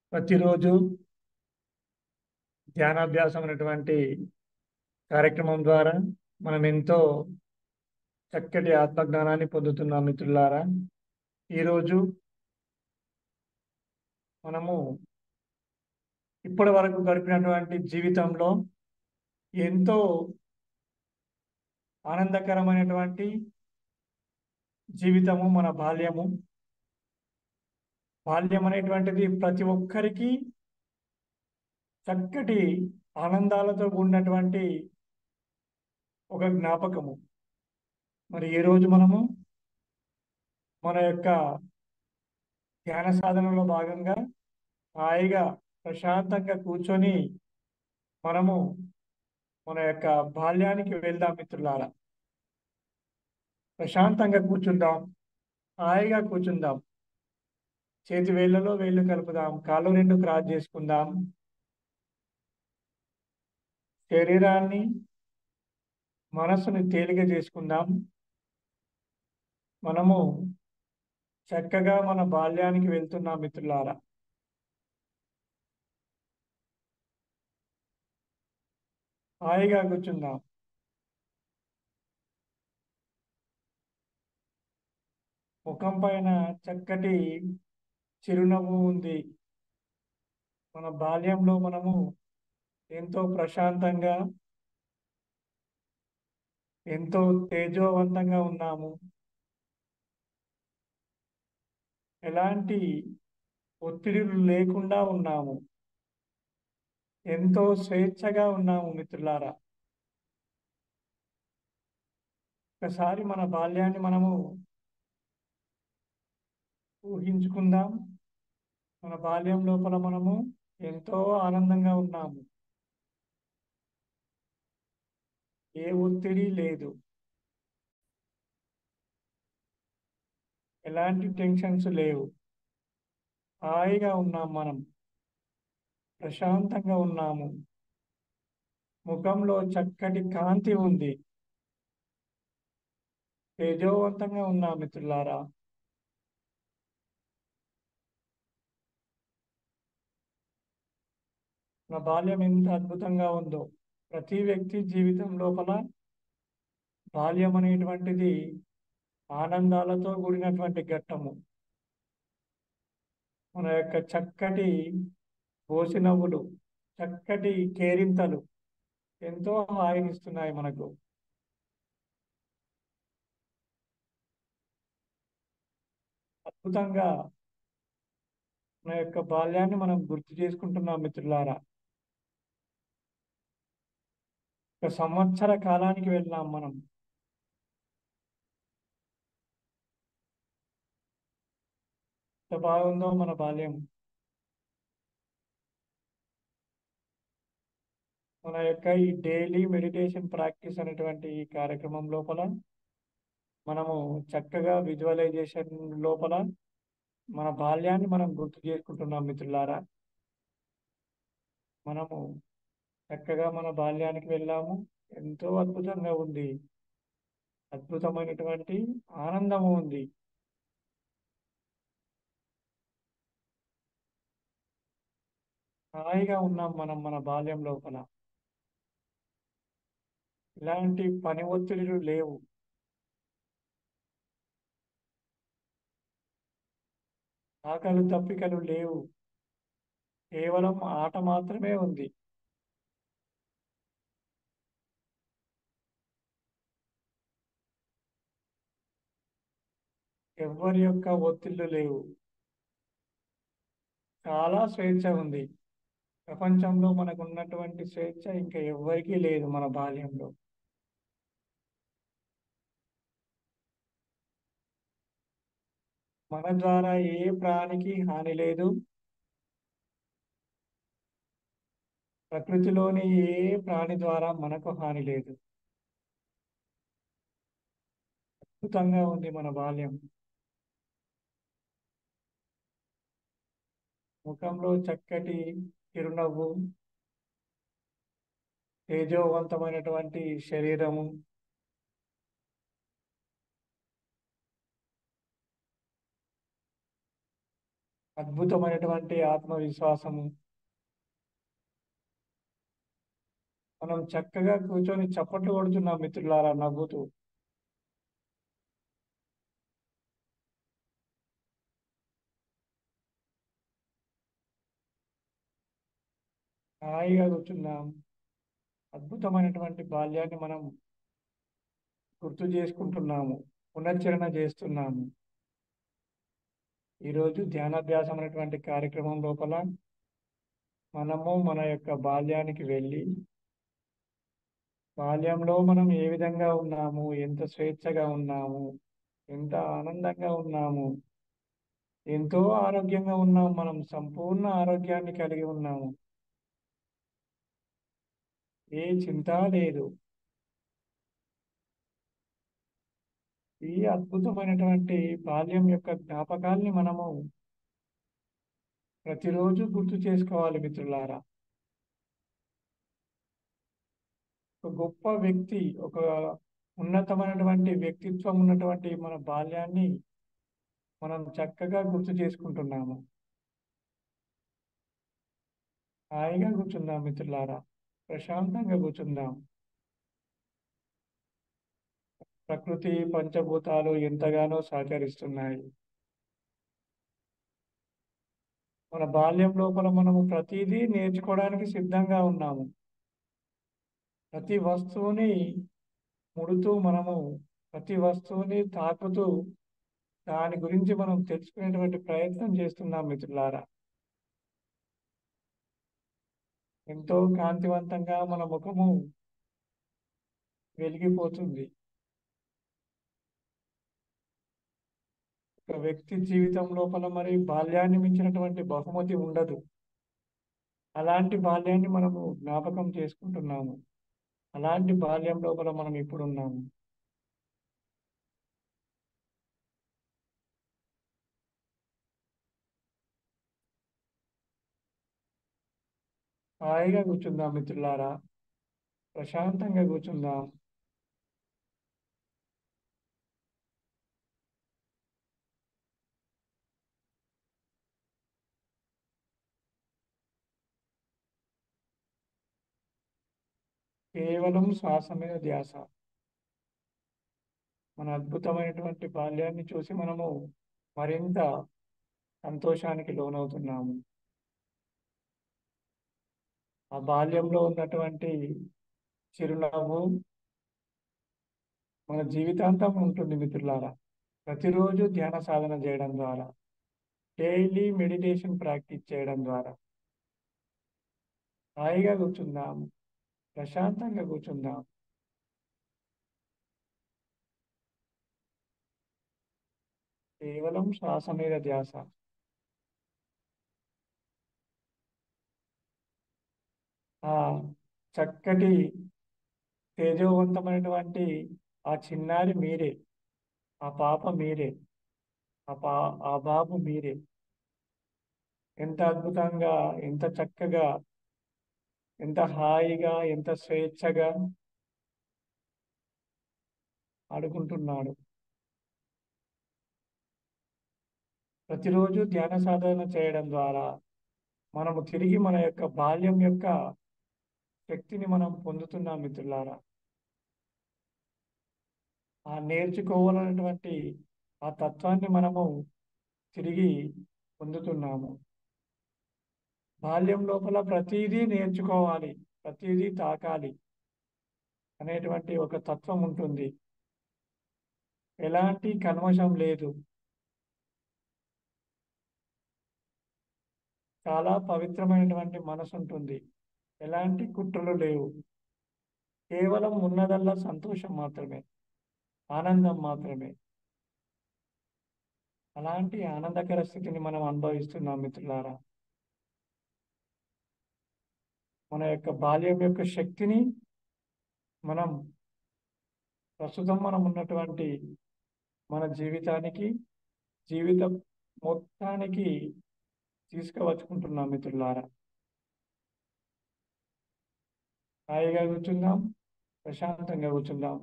ప్రతిరోజు ధ్యానాభ్యాసం అనేటువంటి కార్యక్రమం ద్వారా మనం ఎంతో చక్కటి ఆత్మజ్ఞానాన్ని పొందుతున్నాం మిత్రులారా ఈరోజు మనము ఇప్పటి వరకు గడిపినటువంటి జీవితంలో ఎంతో ఆనందకరమైనటువంటి జీవితము మన బాల్యము బాల్యం అనేటువంటిది ప్రతి ఒక్కరికి చక్కటి ఆనందాలతో కూడినటువంటి ఒక జ్ఞాపకము మరి ఈ రోజు మనము మన యొక్క ధ్యాన సాధనలో భాగంగా హాయిగా ప్రశాంతంగా కూర్చొని మనము మన యొక్క బాల్యానికి వెళ్దాం మిత్రులారా ప్రశాంతంగా కూర్చుందాం హాయిగా కూర్చుందాం చేతి వేళ్ళలో వేళ్ళు కలుపుదాం కాళ్ళు రెండు క్రాస్ చేసుకుందాం శరీరాన్ని మనసుని తేలిక చేసుకుందాం మనము చక్కగా మన బాల్యానికి వెళ్తున్నాం మిత్రులారా హాయిగా కూర్చుందాం ముఖం పైన చక్కటి చిరునవ్వు ఉంది మన బాల్యంలో మనము ఎంతో ప్రశాంతంగా ఎంతో తేజోవంతంగా ఉన్నాము ఎలాంటి ఒత్తిడిలు లేకుండా ఉన్నాము ఎంతో స్వేచ్ఛగా ఉన్నాము మిత్రులారా ఒకసారి మన బాల్యాన్ని మనము ఊహించుకుందాం మన బాల్యం లోపల మనము ఎంతో ఆనందంగా ఉన్నాము ఏ ఒత్తిడి లేదు ఎలాంటి టెన్షన్స్ లేవు హాయిగా ఉన్నాం మనం ప్రశాంతంగా ఉన్నాము ముఖంలో చక్కటి కాంతి ఉంది తేజోవంతంగా ఉన్నాం మిత్రులారా నా బాల్యం ఎంత అద్భుతంగా ఉందో ప్రతి వ్యక్తి జీవితం లోపల బాల్యం అనేటువంటిది ఆనందాలతో కూడినటువంటి ఘట్టము మన యొక్క చక్కటి నవ్వులు చక్కటి కేరింతలు ఎంతో హాయినిస్తున్నాయి మనకు అద్భుతంగా మన యొక్క బాల్యాన్ని మనం గుర్తు చేసుకుంటున్నాం మిత్రులారా ఒక సంవత్సర కాలానికి వెళ్ళాం మనం ఎంత బాగుందో మన బాల్యం మన యొక్క ఈ డైలీ మెడిటేషన్ ప్రాక్టీస్ అనేటువంటి ఈ కార్యక్రమం లోపల మనము చక్కగా విజువలైజేషన్ లోపల మన బాల్యాన్ని మనం గుర్తు చేసుకుంటున్నాం మిత్రులారా మనము చక్కగా మన బాల్యానికి వెళ్ళాము ఎంతో అద్భుతంగా ఉంది అద్భుతమైనటువంటి ఆనందము ఉంది హాయిగా ఉన్నాం మనం మన బాల్యం లోపల ఇలాంటి పని ఒత్తిడిలు లేవు ఆకలి తప్పికలు లేవు కేవలం ఆట మాత్రమే ఉంది ఎవరి యొక్క ఒత్తిళ్లు లేవు చాలా స్వేచ్ఛ ఉంది ప్రపంచంలో మనకు ఉన్నటువంటి స్వేచ్ఛ ఇంకా ఎవ్వరికీ లేదు మన బాల్యంలో మన ద్వారా ఏ ప్రాణికి హాని లేదు ప్రకృతిలోని ఏ ప్రాణి ద్వారా మనకు హాని లేదు అద్భుతంగా ఉంది మన బాల్యం ముఖంలో చక్కటి చిరునవ్వు తేజోవంతమైనటువంటి శరీరము అద్భుతమైనటువంటి ఆత్మవిశ్వాసము మనం చక్కగా కూర్చొని చప్పట్లు కొడుతున్నాం మిత్రులారా నవ్వుతూ హాయిగా కూర్చున్నాం అద్భుతమైనటువంటి బాల్యాన్ని మనం గుర్తు చేసుకుంటున్నాము పునశ్చరణ చేస్తున్నాము ఈరోజు ధ్యానాభ్యాసం అనేటువంటి కార్యక్రమం లోపల మనము మన యొక్క బాల్యానికి వెళ్ళి బాల్యంలో మనం ఏ విధంగా ఉన్నాము ఎంత స్వేచ్ఛగా ఉన్నాము ఎంత ఆనందంగా ఉన్నాము ఎంతో ఆరోగ్యంగా ఉన్నాము మనం సంపూర్ణ ఆరోగ్యాన్ని కలిగి ఉన్నాము ఏ చింత లేదు ఈ అద్భుతమైనటువంటి బాల్యం యొక్క జ్ఞాపకాల్ని మనము ప్రతిరోజు గుర్తు చేసుకోవాలి మిత్రులారా ఒక గొప్ప వ్యక్తి ఒక ఉన్నతమైనటువంటి వ్యక్తిత్వం ఉన్నటువంటి మన బాల్యాన్ని మనం చక్కగా గుర్తు చేసుకుంటున్నాము హాయిగా కూర్చుందాం మిత్రులారా ప్రశాంతంగా కూర్చుందాం ప్రకృతి పంచభూతాలు ఎంతగానో సహకరిస్తున్నాయి మన బాల్యం లోపల మనము ప్రతిదీ నేర్చుకోవడానికి సిద్ధంగా ఉన్నాము ప్రతి వస్తువుని ముడుతూ మనము ప్రతి వస్తువుని తాకుతూ దాని గురించి మనం తెలుసుకునేటువంటి ప్రయత్నం చేస్తున్నాం మిత్రులారా ఎంతో కాంతివంతంగా మన ముఖము వెలిగిపోతుంది ఒక వ్యక్తి జీవితం లోపల మరి బాల్యాన్ని మించినటువంటి బహుమతి ఉండదు అలాంటి బాల్యాన్ని మనము జ్ఞాపకం చేసుకుంటున్నాము అలాంటి బాల్యం లోపల మనం ఇప్పుడు ఉన్నాము హాయిగా కూర్చుందాం మిత్రులారా ప్రశాంతంగా కూర్చుందాం కేవలం శ్వాస మీద ధ్యాస మన అద్భుతమైనటువంటి బాల్యాన్ని చూసి మనము మరింత సంతోషానికి లోనవుతున్నాము ఆ బాల్యంలో ఉన్నటువంటి చిరునవ్వు మన జీవితాంతం ఉంటుంది మిత్రులారా ప్రతిరోజు ధ్యాన సాధన చేయడం ద్వారా డైలీ మెడిటేషన్ ప్రాక్టీస్ చేయడం ద్వారా హాయిగా కూర్చుందాం ప్రశాంతంగా కూర్చుందాం కేవలం శ్వాస మీద ధ్యాస ఆ చక్కటి తేజోవంతమైనటువంటి ఆ చిన్నారి మీరే ఆ పాప మీరే ఆ పా ఆ బాబు మీరే ఎంత అద్భుతంగా ఎంత చక్కగా ఎంత హాయిగా ఎంత స్వేచ్ఛగా ఆడుకుంటున్నాడు ప్రతిరోజు ధ్యాన సాధన చేయడం ద్వారా మనము తిరిగి మన యొక్క బాల్యం యొక్క శక్తిని మనం పొందుతున్నాం మిత్రులారా ఆ నేర్చుకోవాలన్నటువంటి ఆ తత్వాన్ని మనము తిరిగి పొందుతున్నాము బాల్యం లోపల ప్రతిదీ నేర్చుకోవాలి ప్రతిదీ తాకాలి అనేటువంటి ఒక తత్వం ఉంటుంది ఎలాంటి కల్మషం లేదు చాలా పవిత్రమైనటువంటి మనసు ఉంటుంది ఎలాంటి కుట్రలు లేవు కేవలం ఉన్నదల్లా సంతోషం మాత్రమే ఆనందం మాత్రమే అలాంటి ఆనందకర స్థితిని మనం అనుభవిస్తున్నాం మిత్రులారా మన యొక్క బాల్యం యొక్క శక్తిని మనం ప్రస్తుతం మనం ఉన్నటువంటి మన జీవితానికి జీవితం మొత్తానికి తీసుకువచ్చుకుంటున్నాం మిత్రులారా హాయిగా కూర్చుందాం ప్రశాంతంగా కూర్చుందాం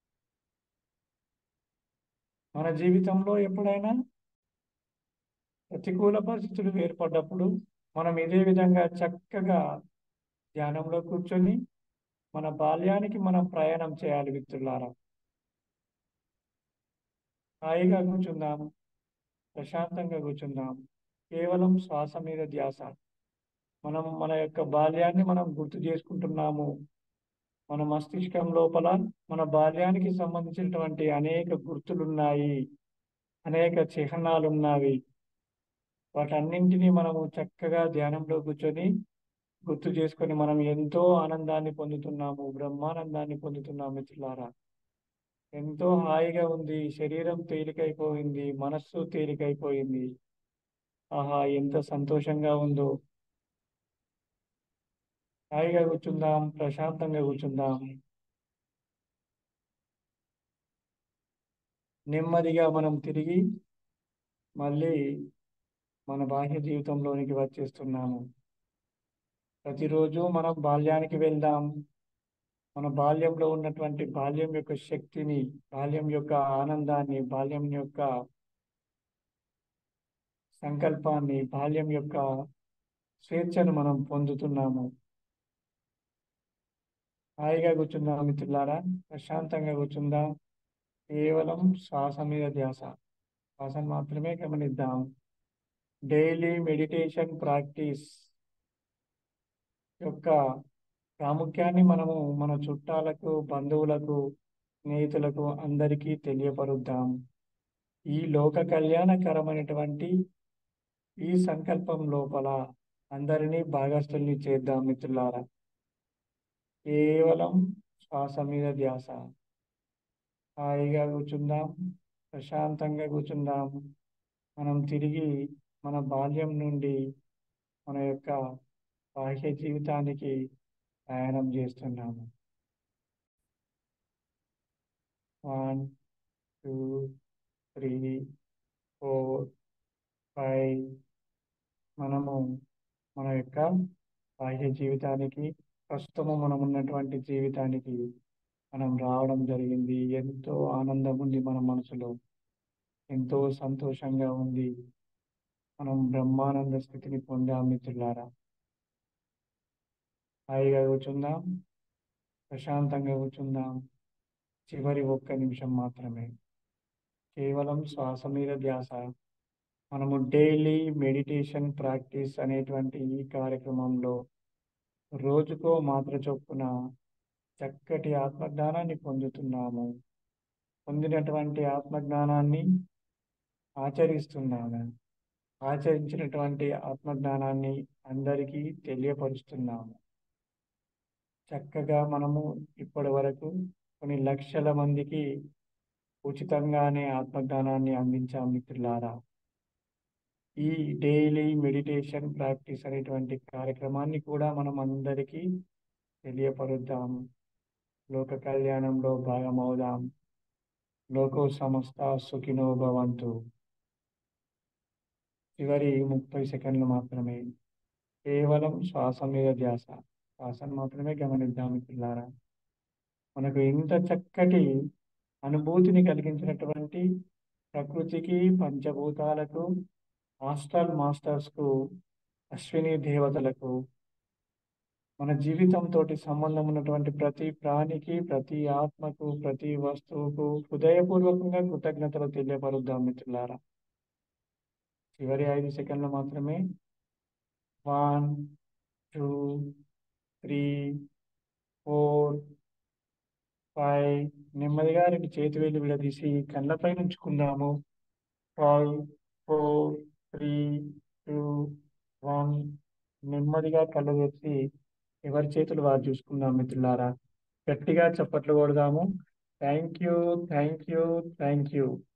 మన జీవితంలో ఎప్పుడైనా ప్రతికూల పరిస్థితులు ఏర్పడ్డప్పుడు మనం ఇదే విధంగా చక్కగా ధ్యానంలో కూర్చొని మన బాల్యానికి మనం ప్రయాణం చేయాలి మిత్రులారా హాయిగా కూర్చుందాం ప్రశాంతంగా కూర్చుందాం కేవలం శ్వాస మీద ధ్యాస మనం మన యొక్క బాల్యాన్ని మనం గుర్తు చేసుకుంటున్నాము మన మస్తిష్కం లోపల మన బాల్యానికి సంబంధించినటువంటి అనేక గుర్తులున్నాయి అనేక చిహ్నాలు ఉన్నవి వాటన్నింటినీ మనము చక్కగా ధ్యానంలో కూర్చొని గుర్తు చేసుకొని మనం ఎంతో ఆనందాన్ని పొందుతున్నాము బ్రహ్మానందాన్ని పొందుతున్నాము మిత్రులారా ఎంతో హాయిగా ఉంది శరీరం తేలికైపోయింది మనస్సు తేలికైపోయింది ఆహా ఎంత సంతోషంగా ఉందో హాయిగా కూర్చుందాం ప్రశాంతంగా కూర్చుందాం నెమ్మదిగా మనం తిరిగి మళ్ళీ మన బాహ్య జీవితంలోనికి వచ్చేస్తున్నాము ప్రతిరోజు మనం బాల్యానికి వెళ్దాం మన బాల్యంలో ఉన్నటువంటి బాల్యం యొక్క శక్తిని బాల్యం యొక్క ఆనందాన్ని బాల్యం యొక్క సంకల్పాన్ని బాల్యం యొక్క స్వేచ్ఛను మనం పొందుతున్నాము హాయిగా కూర్చుందాం మిత్రులారా ప్రశాంతంగా కూర్చుందాం కేవలం శ్వాస మీద ధ్యాస శ్వాసను మాత్రమే గమనిద్దాం డైలీ మెడిటేషన్ ప్రాక్టీస్ యొక్క ప్రాముఖ్యాన్ని మనము మన చుట్టాలకు బంధువులకు స్నేహితులకు అందరికీ తెలియపరుద్దాం ఈ లోక కళ్యాణకరమైనటువంటి ఈ సంకల్పం లోపల అందరినీ భాగస్థుల్ని చేద్దాం మిత్రులారా కేవలం శ్వాస మీద ధ్యాస హాయిగా కూర్చుందాం ప్రశాంతంగా కూర్చుందాం మనం తిరిగి మన బాల్యం నుండి మన యొక్క బాహ్య జీవితానికి ప్రయాణం చేస్తున్నాము one two three four five మనము మన యొక్క బాహ్య జీవితానికి ప్రస్తుతము మనం ఉన్నటువంటి జీవితానికి మనం రావడం జరిగింది ఎంతో ఆనందం ఉంది మన మనసులో ఎంతో సంతోషంగా ఉంది మనం బ్రహ్మానంద స్థితిని పొందాం మిత్రులారా హాయిగా కూర్చుందాం ప్రశాంతంగా కూర్చుందాం చివరి ఒక్క నిమిషం మాత్రమే కేవలం శ్వాస మీద ధ్యాస మనము డైలీ మెడిటేషన్ ప్రాక్టీస్ అనేటువంటి ఈ కార్యక్రమంలో రోజుకో మాత్ర చొప్పున చక్కటి ఆత్మజ్ఞానాన్ని పొందుతున్నాము పొందినటువంటి ఆత్మజ్ఞానాన్ని ఆచరిస్తున్నాము ఆచరించినటువంటి ఆత్మజ్ఞానాన్ని అందరికీ తెలియపరుస్తున్నాము చక్కగా మనము ఇప్పటి వరకు కొన్ని లక్షల మందికి ఉచితంగానే ఆత్మజ్ఞానాన్ని అందించాం మిత్రులారా ఈ డైలీ మెడిటేషన్ ప్రాక్టీస్ అనేటువంటి కార్యక్రమాన్ని కూడా మనం అందరికీ తెలియపరుద్దాం లోక కళ్యాణంలో భాగమవుదాం లోకో సమస్త సుఖినో భవంతు చివరి ముప్పై సెకండ్లు మాత్రమే కేవలం శ్వాస మీద ధ్యాస శ్వాసను మాత్రమే గమనిద్దాం మిత్రులారా మనకు ఇంత చక్కటి అనుభూతిని కలిగించినటువంటి ప్రకృతికి పంచభూతాలకు మాస్టర్ మాస్టర్స్కు అశ్విని దేవతలకు మన జీవితంతో సంబంధం ఉన్నటువంటి ప్రతి ప్రాణికి ప్రతి ఆత్మకు ప్రతి వస్తువుకు హృదయపూర్వకంగా కృతజ్ఞతలు తెలియపరుద్దాం మిత్రులారా చివరి ఐదు సెకండ్లు మాత్రమే one two three four five నెమ్మదిగా రెండు చేతి వేలు విడదీసి కళ్ళపై ఉంచుకుందాము five four three two one నెమ్మదిగా కళ్ళు తెరిచి ఎవరి చేతులు వారు చూసుకుందాం మిత్రులారా గట్టిగా చప్పట్లు కొడదాము thank you thank you thank you